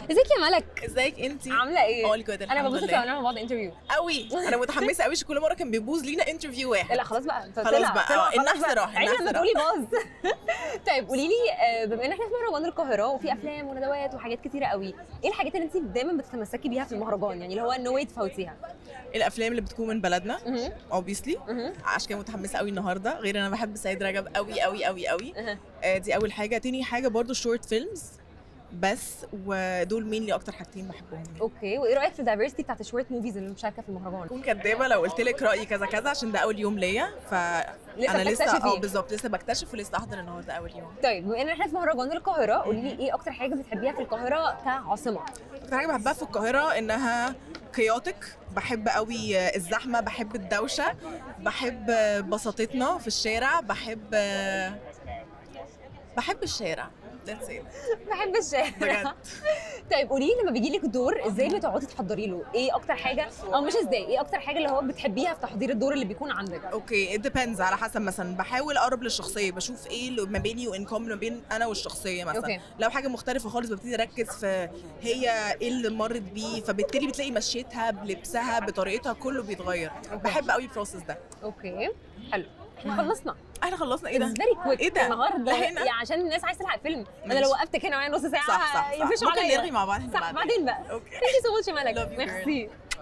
ازيك يا ملك ازيك انت عامله ايه اول جود انا الحمد ببص لله لما مع بعض انترفيو قوي انا متحمسه قوي عشان كل مره كان بيبوظ لينا انترفيو واحد لا خلاص بقى انت خلاص طلع- بقى، طلع اه، خلاص النحس بقى. راح، عيب النحس لما راح. تقولي باظ طيب قولي لي آه، بما ان احنا في مهرجان القاهره وفي افلام وندوات وحاجات كتيره قوي ايه الحاجات اللي انت دايما بتتمسكي بيها في المهرجان يعني اللي هو نو واي تفوتيها الافلام اللي بتكون من بلدنا مهم. اوبسلي مهم. عشان كده متحمسه قوي النهارده غير انا بحب سيد رجب قوي قوي قوي قوي أها. آه، دي اول حاجه تاني حاجه برضو شورت فيلمز بس ودول مين اكتر حاجتين بحبهم اوكي وايه رايك في الدايفرستي بتاعت الشورت موفيز اللي مشاركه في المهرجان اكون كدابه لو قلت لك رايي كذا كذا عشان ده اول يوم ليا ف لسه انا لسه بتكتشفي. اه بالظبط لسه بكتشف ولسه احضر النهارده اول يوم طيب بما ان احنا في مهرجان القاهره قولي لي ايه اكتر حاجه بتحبيها في القاهره كعاصمه اكتر حاجه بحبها في القاهره انها كيوتك بحب قوي الزحمه بحب الدوشه بحب بساطتنا في الشارع بحب بحب الشارع That's it. بحب الشارع بجد طيب قولي لي لما بيجي لك الدور ازاي بتقعدي تحضري له ايه اكتر حاجه او مش ازاي ايه اكتر حاجه اللي هو بتحبيها في تحضير الدور اللي بيكون عندك اوكي it depends على حسب مثلا بحاول اقرب للشخصيه بشوف ايه اللي ما بيني وان كومن ما بين انا والشخصيه مثلا أوكي. لو حاجه مختلفه خالص ببتدي اركز في هي ايه اللي مرت بيه فبالتالي بتلاقي مشيتها بلبسها بطريقتها كله بيتغير بحب قوي البروسيس ده اوكي حلو احنا خلصنا احنا خلصنا ايه ده فيري كويك إيه ده؟ النهارده لحقنا؟ يعني عشان الناس عايزه تلحق الفيلم انا ماشي. لو وقفتك هنا معايا نص ساعه صح صح, صح. يقفشوا ممكن عليا نرغي مع بعض صح بعدين بقى اوكي ثانك يو سو ماتش يا ملك Love you, girl. ميرسي